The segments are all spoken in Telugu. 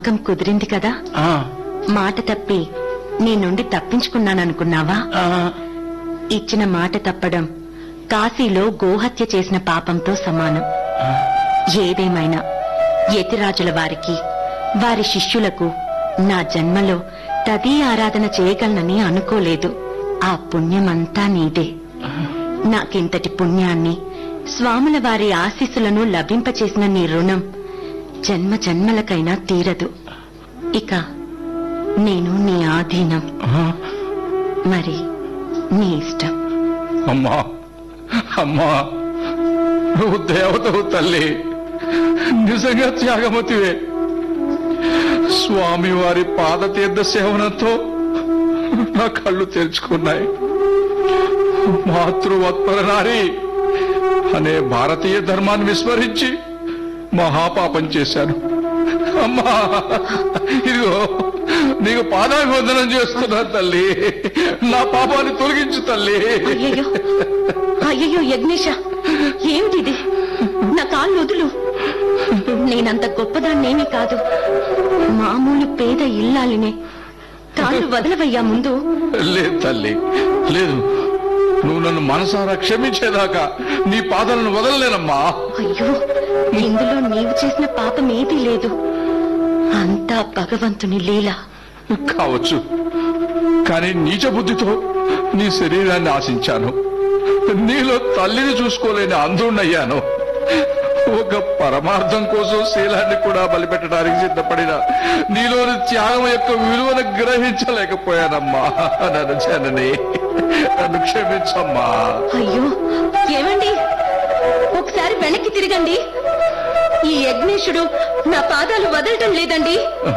నమ్మకం కుదిరింది కదా ఆ, మాట తప్పి నీ నుండి తప్పించుకున్నాననుకున్నావా ఆ, ఇచ్చిన మాట తప్పడం కాశీలో గోహత్య చేసిన పాపంతో సమానం ఏదేమైనా యతిరాజుల వారికి వారి శిష్యులకు నా జన్మలో తదీ ఆరాధన చేయగలనని అనుకోలేదు ఆ పుణ్యమంతా నీదే నాకింతటి పుణ్యాన్ని స్వాముల వారి ఆశీస్సులను లభింపచేసిన నీ రుణం జన్మ జన్మలకైనా తీరదు ఇక నేను నీ ఆధీనం ఆ. మరి నీ ఇష్టం అమ్మా అమ్మా నువ్వు దేవతవు తల్లి నిజంగా త్యాగమతివే స్వామి వారి పాదతీర్థ సేవనంతో నా కళ్ళు తెరుచుకున్నాయి మాతృవత్పర నారి అనే భారతీయ ధర్మాన్ని విస్మరించి మహాపాపం చేశాను అమ్మా ఇదిగో నీకు పాదాభివందనం చేస్తున్నా తల్లి నా పాపాన్ని తొలగించు తల్లి అయ్యయ్యో అయ్యయ్యో యజ్ఞేష ఏమిటిది నా కాళ్ళు వదులు నేనంత గొప్పదాన్నేమీ కాదు మామూలు పేద ఇల్లాలినే కాళ్ళు వదలవయ్యా ముందు లేదు తల్లి లేదు నువ్వు నన్ను మనసారా క్షమించేదాకా నీ పాదాలను వదలలేనమ్మా అయ్యో ఇందులో నీవు చేసిన పాపం ఏదీ లేదు అంతా భగవంతుని లీల కావచ్చు కానీ నీచ బుద్ధితో నీ శరీరాన్ని ఆశించాను నీలో తల్లిని చూసుకోలేని అందుణ్ణయ్యాను ఒక పరమార్థం కోసం శీలాన్ని కూడా బలిపెట్టడానికి సిద్ధపడిన నీలోని త్యాగం యొక్క విలువను గ్రహించలేకపోయానమ్మా నన్ను జనని నన్ను క్షమించమ్మా అయ్యో ఏమండి ఒకసారి వెనక్కి తిరగండి ఈ యజ్ఞేశుడు నా పాదాలు వదలటం లేదండి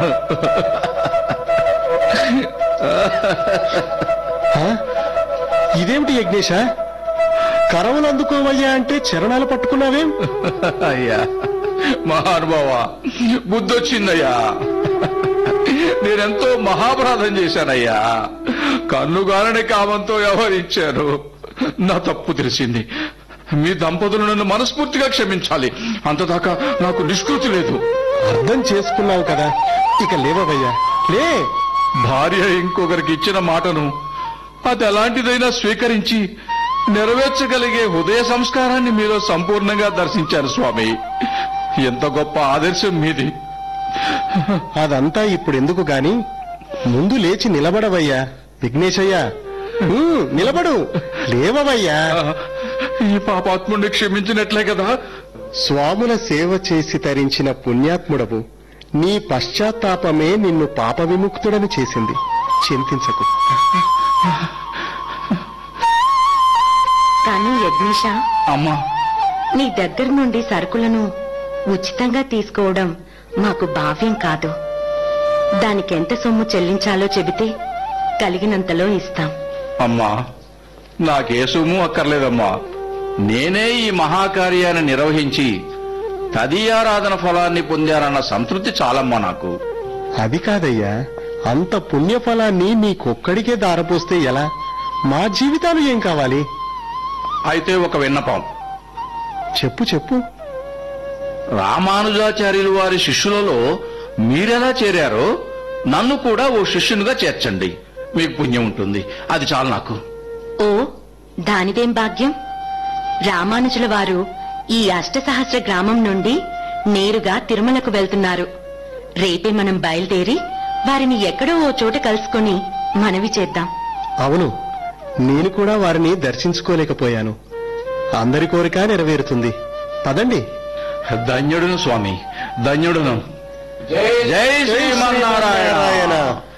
ఆ? ఇదేమిటి యజ్ఞేశ కరవలు అందుకోవయ్యా అంటే చరణాలు పట్టుకున్నావేం అయ్యా మహానుభావ బుద్ధొచ్చిందయ్యా నేనెంతో మహాపరాధం చేశానయ్యా కన్నుగారని కామంతో వ్యవహరించాను నా తప్పు తెలిసింది మీ దంపతులు నన్ను మనస్ఫూర్తిగా క్షమించాలి అంతదాకా నాకు నిష్కృతి లేదు అర్థం చేసుకున్నావు కదా ఇక లేవవయ్యా లే భార్య ఇంకొకరికి ఇచ్చిన మాటను అది ఎలాంటిదైనా స్వీకరించి నెరవేర్చగలిగే హృదయ సంస్కారాన్ని మీలో సంపూర్ణంగా దర్శించారు స్వామి ఎంత గొప్ప ఆదర్శం మీది అదంతా ఇప్పుడు ఎందుకు గాని ముందు లేచి నిలబడవయ్యా విఘ్నేశయ్యా ఉమ్, నిలబడు లేవవయ్యా ఈ పాపాత్ముడిని క్షమించినట్లే కదా స్వాముల సేవ చేసి తరించిన పుణ్యాత్ముడవు నీ పశ్చాత్తాపమే నిన్ను పాప విముక్తుడని చేసింది చింతించకు కానీ యజ్ఞేశ అమ్మా నీ దగ్గర నుండి సరుకులను ఉచితంగా తీసుకోవడం మాకు భావ్యం కాదు దానికెంత సొమ్ము చెల్లించాలో చెబితే కలిగినంతలో ఇస్తాం అమ్మా నాకే సొమ్ము అక్కర్లేదమ్మా నేనే ఈ మహాకార్యాన్ని నిర్వహించి తదీయారాధన ఫలాన్ని పొందారన్న సంతృప్తి చాలమ్మా నాకు అది కాదయ్యా అంత పుణ్యఫలాన్ని నీకొక్కడికే దారపోస్తే ఎలా మా జీవితాలు ఏం కావాలి అయితే ఒక విన్నపం చెప్పు చెప్పు రామానుజాచార్యులు వారి శిష్యులలో మీరెలా చేరారో నన్ను కూడా ఓ శిష్యునిగా చేర్చండి మీకు పుణ్యం ఉంటుంది అది చాలు నాకు ఓ దానిదేం భాగ్యం రామానుజుల వారు ఈ అష్టసహస్ర గ్రామం నుండి నేరుగా తిరుమలకు వెళ్తున్నారు రేపే మనం బయలుదేరి వారిని ఎక్కడో ఓ చోట కలుసుకొని మనవి చేద్దాం అవును నేను కూడా వారిని దర్శించుకోలేకపోయాను అందరి కోరిక నెరవేరుతుంది పదండి ధన్యుడును స్వామి ధన్యుడును జై శ్రీమన్నారాయణ